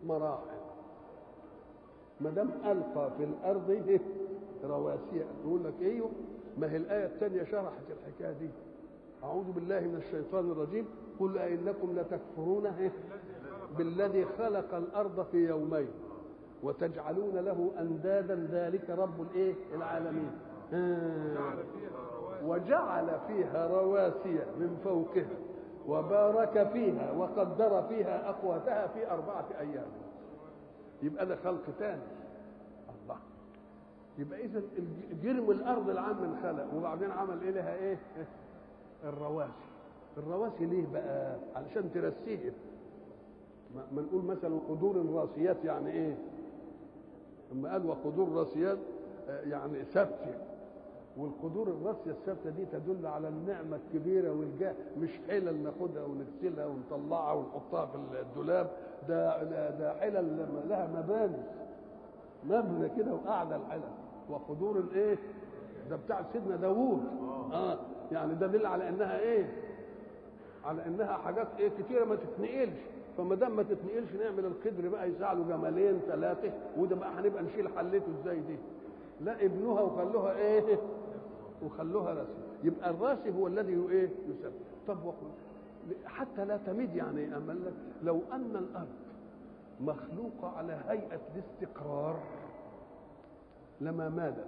مراحل ما دام القى في الارض إيه؟ رواسي يقول لك ايوه ما هي الايه الثانيه شرحت الحكايه دي اعوذ بالله من الشيطان الرجيم قل ائنكم لتكفرون إيه؟ بالذي خلق الارض في يومين وتجعلون له اندادا ذلك رب الايه العالمين آه. وجعل فيها رواسي من فوقها وبارك فيها وقدر فيها اقواتها في اربعه ايام يبقى ده خلق تاني الله يبقى اذا جرم الارض العام من خلق وبعدين عمل ايه لها ايه الرواسي الرواسي ليه بقى علشان ترسيها ما نقول مثلا قدور راسيات يعني ايه لما قال وقدور راسيات يعني ثابته والقدور الراسيه الثابته دي تدل على النعمه الكبيره والجاه مش حلل ناخدها ونغسلها ونطلعها ونحطها في الدولاب ده ده, ده حلل لها مباني مبنى كده وقاعده الحلل وقدور الايه ده بتاع سيدنا داوود اه يعني ده دل على انها ايه على انها حاجات ايه كتيره ما تتنقلش فما دام ما تتنقلش نعمل القدر بقى يساعده جمالين ثلاثه وده بقى هنبقى نشيل حلته ازاي دي لا ابنها وخلوها ايه وخلوها راسي يبقى الراسي هو الذي ايه يسبب طب وقل حتى لا تميد يعني امل لك لو ان الارض مخلوقه على هيئه الاستقرار لما مادت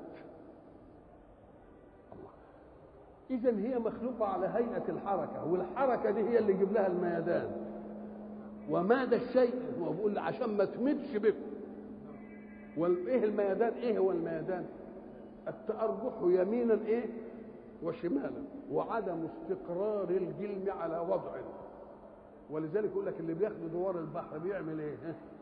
الله اذا هي مخلوقه على هيئه الحركه والحركه دي هي اللي يجيب لها الميدان وماد الشيء هو بيقول عشان ما تمدش بكم وايه الميدان ايه هو الميدان التأرجح يمينا ايه وشمالا وعدم استقرار الجلم على وضعه ولذلك يقول لك اللي بياخد دوار البحر بيعمل ايه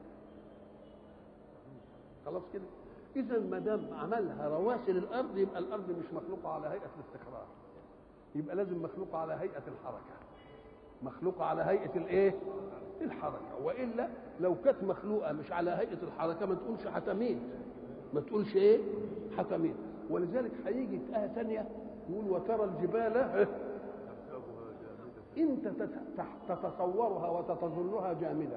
خلاص كده اذا ما دام عملها رواسي للارض يبقى الارض مش مخلوقه على هيئه الاستقرار يبقى لازم مخلوقه على هيئه الحركه مخلوقه على هيئه الايه الحركه والا لو كانت مخلوقه مش على هيئه الحركه ما تقولش حتميت ما تقولش ايه حتميت ولذلك هيجي في ايه ثانيه يقول وترى الجبال انت تتصورها وتتظنها جامده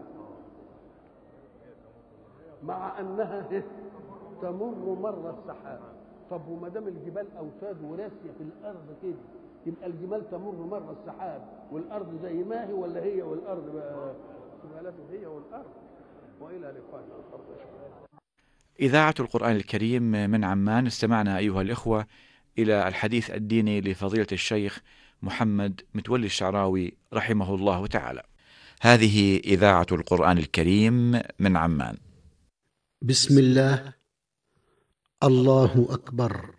مع انها تمر مر السحاب طب وما دام الجبال اوتاد وراسيه في الارض كده يبقى الجبال تمر مر السحاب والارض زي ما هي ولا هي والارض بقى يبقى لازم هي والارض والى لقاء اخر إذاعة القرآن الكريم من عمان استمعنا أيها الإخوة إلى الحديث الديني لفضيلة الشيخ محمد متولي الشعراوي رحمه الله تعالى. هذه إذاعة القرآن الكريم من عمان. بسم الله الله أكبر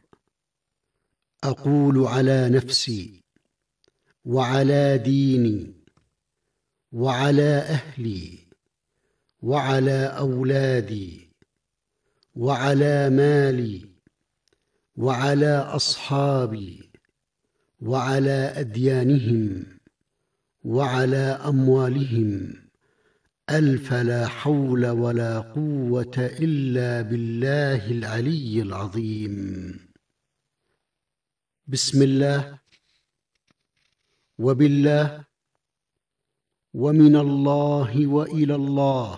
أقول على نفسي وعلى ديني وعلى أهلي وعلى أولادي وعلى مالي وعلى اصحابي وعلى اديانهم وعلى اموالهم الف لا حول ولا قوه الا بالله العلي العظيم بسم الله وبالله ومن الله والى الله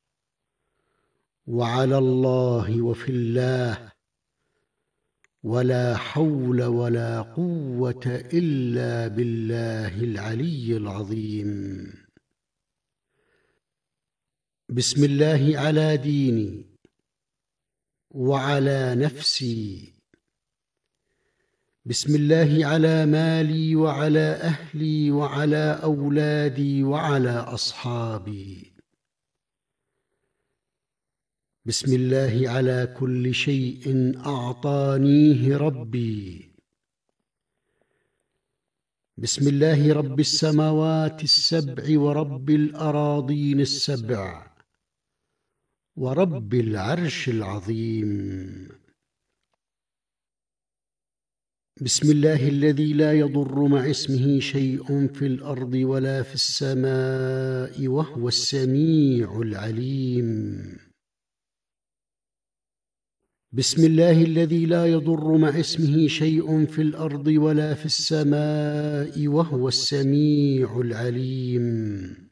وعلى الله وفي الله ولا حول ولا قوه الا بالله العلي العظيم بسم الله على ديني وعلى نفسي بسم الله على مالي وعلى اهلي وعلى اولادي وعلى اصحابي بسم الله على كل شيء اعطانيه ربي بسم الله رب السماوات السبع ورب الاراضين السبع ورب العرش العظيم بسم الله الذي لا يضر مع اسمه شيء في الارض ولا في السماء وهو السميع العليم بسم الله الذي لا يضر مع اسمه شيء في الارض ولا في السماء وهو السميع العليم